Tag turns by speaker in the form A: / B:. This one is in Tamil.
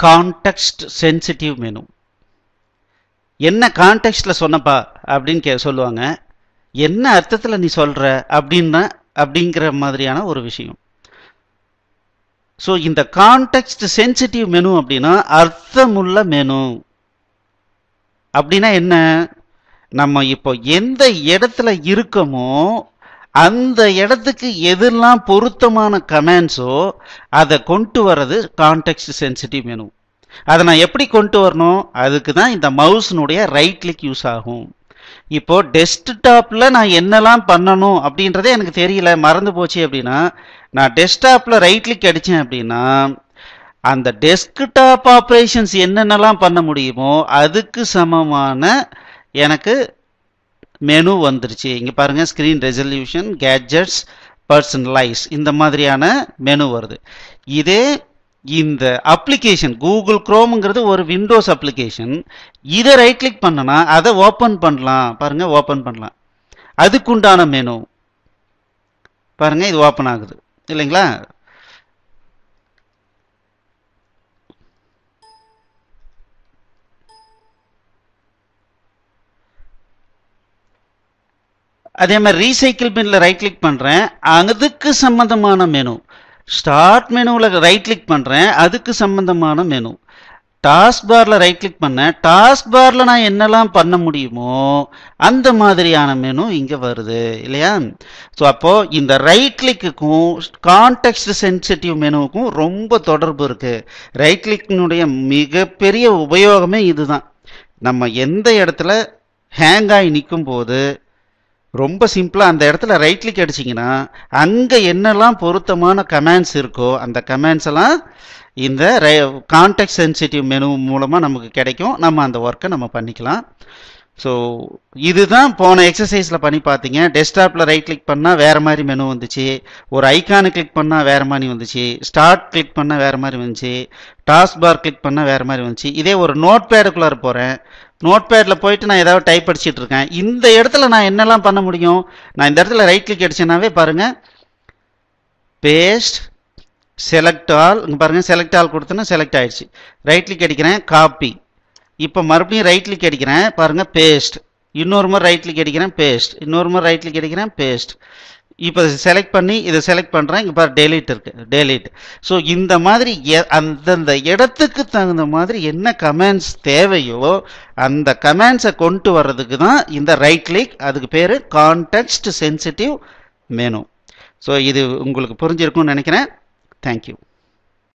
A: கான்டெக்ஸ்ட் சென்சிட்டிவ் மெனு என்ன கான்டெக்ஸ்டில் சொன்னப்பா அப்படின்னு கே சொல்லுவாங்க என்ன அர்த்தத்தில் நீ சொல்கிற அப்படின்னா அப்படிங்கிற மாதிரியான ஒரு விஷயம் ஸோ இந்த கான்டெக்ஸ்ட் சென்சிட்டிவ் மெனு அப்படின்னா அர்த்தமுள்ள மெனு அப்படின்னா என்ன நம்ம இப்போ எந்த இடத்துல இருக்கோமோ அந்த இடத்துக்கு எதெல்லாம் பொருத்தமான கமெண்ட்ஸோ அதை கொண்டு வர்றது கான்டெக்ஸ்ட் சென்சிட்டிவ் மெனு அதை நான் எப்படி கொண்டு வரணும் அதுக்கு தான் இந்த மவுஸ்னுடைய ரைட் கிளிக் யூஸ் ஆகும் இப்போ டெஸ்க்டாப்பில் நான் என்னெல்லாம் பண்ணணும் அப்படின்றதே எனக்கு தெரியல மறந்து போச்சு அப்படின்னா நான் டெஸ்க்டாப்பில் ரைட் கிளிக் அடித்தேன் அப்படின்னா அந்த டெஸ்க்டாப் ஆப்ரேஷன்ஸ் என்னென்னலாம் பண்ண முடியுமோ அதுக்கு சமமான எனக்கு மெனு வந்துருச்சு இங்கே பாருங்கள் ஸ்க்ரீன் ரெசல்யூஷன் கேட்ஜெட்ஸ் பர்சனலைஸ் இந்த மாதிரியான மெனு வருது இதே இந்த அப்ளிகேஷன் கூகுள் குரோம்ங்கிறது ஒரு விண்டோஸ் அப்ளிகேஷன் இதை ரைட் கிளிக் பண்ணனா அதை ஓப்பன் பண்ணலாம் பாருங்க ஓப்பன் பண்ணலாம் அதுக்குண்டான மெனு பாருங்க இது ஓப்பன் ஆகுது இல்லைங்களா அதே மாதிரி ரீசைக்கிள் பின்ல ரைட் கிளிக் பண்றேன் அதுக்கு சம்பந்தமான மெனு ஸ்டார்ட் மெனுவில் ரைட் கிளிக் பண்ணுறேன் அதுக்கு சம்பந்தமான மெனு டாஸ்க் பாரில் ரைட் கிளிக் பண்ணேன் டாஸ்க் பாரில் நான் என்னெல்லாம் பண்ண முடியுமோ அந்த மாதிரியான மெனு இங்கே வருது இல்லையா ஸோ அப்போது இந்த ரைட் கிளிக்குக்கும் கான்டெக்ஸ்ட் சென்சிட்டிவ் மெனுவுக்கும் ரொம்ப தொடர்பு இருக்குது ரைட் கிளிக்கினுடைய மிகப்பெரிய உபயோகமே இதுதான் நம்ம எந்த இடத்துல ஹேங் ஆகி நிற்கும் போது ரொம்ப சிம்பிளாக அந்த இடத்துல ரைட் கிளிக் அடிச்சிங்கன்னா அங்கே என்னெல்லாம் பொருத்தமான கமெண்ட்ஸ் இருக்கோ அந்த கமெண்ட்ஸ் எல்லாம் இந்த கான்டெக்ட் சென்சிட்டிவ் மெனு மூலமாக நமக்கு கிடைக்கும் நம்ம அந்த ஒர்க்கை நம்ம பண்ணிக்கலாம் ஸோ இதுதான் போன எக்ஸசைஸில் பண்ணி பார்த்தீங்க டெஸ்க்டாப்பில் ரைட் கிளிக் பண்ணால் வேறு மாதிரி மெனு வந்துச்சு ஒரு ஐக்கானு கிளிக் பண்ணால் வேறு மாதிரி வந்துச்சு ஸ்டார்ட் கிளிக் பண்ணால் வேறு மாதிரி வந்துச்சு டாஸ்க் பார் கிளிக் பண்ணால் வேறு மாதிரி வந்துச்சு இதே ஒரு நோட் பேடுக்குள்ளார போகிறேன் நோட் பேடில் போயிட்டு நான் ஏதாவது டைப் அடிச்சிட்டு இருக்கேன் இந்த இடத்துல நான் என்னெல்லாம் பண்ண முடியும் நான் இந்த இடத்துல ரைட் கிளிக் அடிச்சேனாவே பாருங்கள் பேஸ்ட் செலக்ட் ஆல் இங்கே பாருங்கள் செலக்ட் ஆல் கொடுத்தோன்னா செலக்ட் ஆயிடுச்சு ரைட் கிளிக் அடிக்கிறேன் காப்பி இப்போ மறுபடியும் ரைட் கிளிக் அடிக்கிறேன் பாருங்கள் பேஸ்ட் இன்னொரு முறை ரைட் கிளிக் அடிக்கிறேன் பேஸ்ட் இன்னொரு முறை ரைட் கிளிக் அடிக்கிறேன் பேஸ்ட் இப்போ செலக்ட் பண்ணி இதை செலக்ட் பண்ணுறேன் இங்கே பாரு டெலிட் இருக்குது டெலிட் ஸோ இந்த மாதிரி அந்தந்த இடத்துக்கு தகுந்த மாதிரி என்ன கமெண்ட்ஸ் தேவையோ அந்த கமெண்ட்ஸை கொண்டு வர்றதுக்கு தான் இந்த ரைட் கிளிக் அதுக்கு பேர் கான்டெக்ஸ்ட் சென்சிட்டிவ் மெனு ஸோ இது உங்களுக்கு புரிஞ்சிருக்கும்னு நினைக்கிறேன் தேங்க்யூ